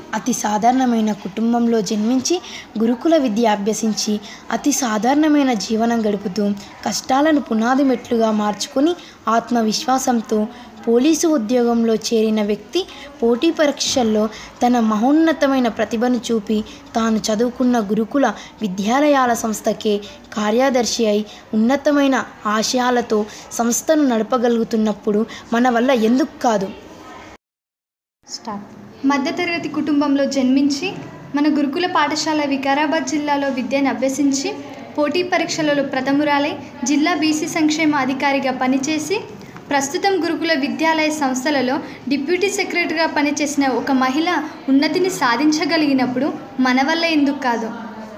అతి సాధారణమైన కుటుంబంలో జన్మించి గురుకుల విద్య అభ్యసించి అతి సాధారణమైన జీవనం గడుపుతూ కష్టాలను పునాది మెట్లుగా మార్చుకొని ఆత్మవిశ్వాసంతో పోలీసు ఉద్యోగంలో చేరిన వ్యక్తి పోటీ పరీక్షల్లో తన మహోన్నతమైన ప్రతిభను చూపి తాను చదువుకున్న గురుకుల విద్యాలయాల సంస్థకే కార్యదర్శి అయి ఉన్నతమైన ఆశయాలతో సంస్థను నడపగలుగుతున్నప్పుడు మన వల్ల ఎందుకు కాదు స్టార్ట్ మధ్యతరగతి కుటుంబంలో జన్మించి మన గురుకుల పాఠశాల వికారాబాద్ జిల్లాలో విద్యను అభ్యసించి పోటీ పరీక్షలలో ప్రథమురాలై జిల్లా బీసీ సంక్షేమ అధికారిగా పనిచేసి ప్రస్తుతం గురుకుల విద్యాలయ సంస్థలలో డిప్యూటీ సెక్రటరీగా పనిచేసిన ఒక మహిళ ఉన్నతిని సాధించగలిగినప్పుడు మన వల్ల ఎందుకు కాదు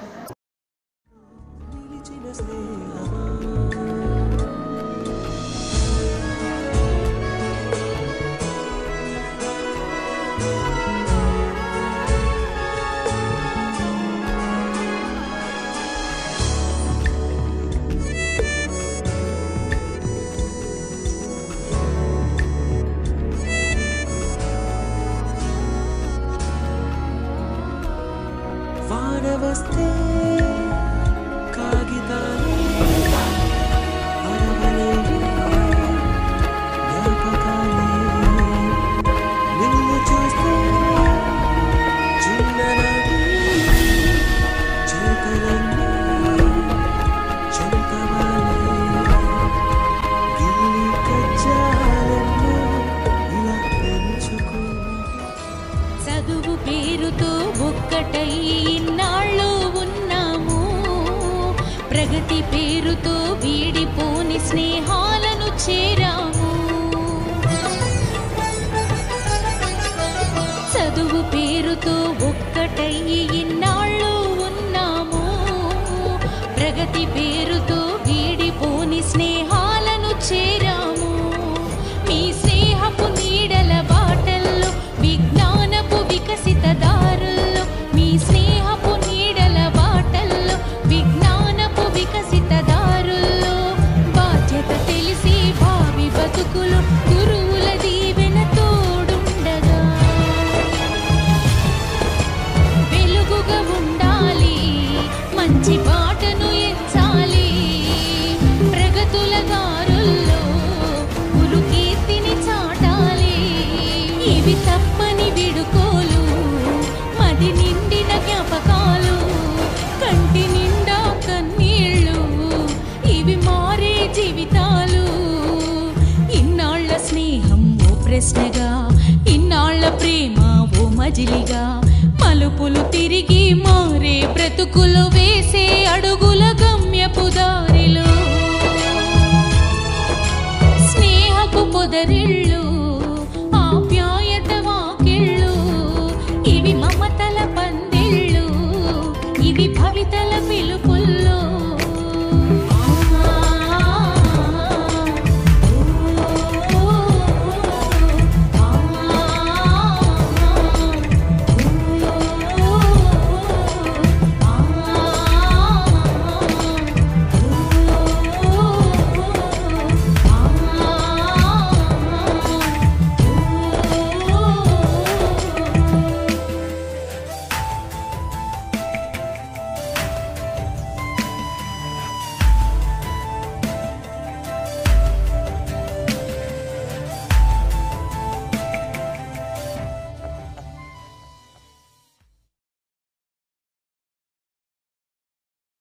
వానవస్తే కాగితాలే అరవలేని జ్ఞాపకాలే నిన్ను చూస్తే చిన్ననాటి చేతలన్నీ చెంతవాలే గిల్లి కజ్జాలెన్నో ఇలా పెంచుకో చదువు పేరుతో ఒక్కటై ఇన్నాళ్ళు ఉన్నాము ప్రగతి పేరుతో వీడిపోని స్నేహాలను చేరాము చదువు పేరుతో ఒక్కటై ఇన్నాళ్ళు ఉన్నాము ప్రగతి పేరుతో వీడిపోని స్నేహాలను చేరాము మీ స్నేహపు నీడల బాటల్లో విజ్ఞానపు వికసిత దారుల్లో మీ స్నేహపు నీడల బాటల్లో విజ్ఞానపు వికసిత దారుల్లో బాధ్యత తెలిసి భావి బతుకులు గురువుల దీవెన తోడుండగా వెలుగుగా ఉండాలి మంచి బాటను ఎంచాలి ప్రగతుల దారుల్లో గురు కీర్తిని చాటాలి ఇవి తప్పని విడుకోలు మది నిండిన జ్ఞాపకాలు కంటి నిండా కన్నీళ్ళు ఇవి మారే జీవితాలు ఇన్నాళ్ల స్నేహం ఓ ప్రశ్నగా ఇన్నాళ్ల ప్రేమ ఓ మజిలిగా మలుపులు తిరిగి మారే బ్రతుకులు వేసే అడుగుల గమ్యపు దారిలో స్నేహపు పొదరిళ్ళు ఆప్యాయత వాకిళ్ళు ఇవి మమతల పందిళ్ళు ఇవి భవితల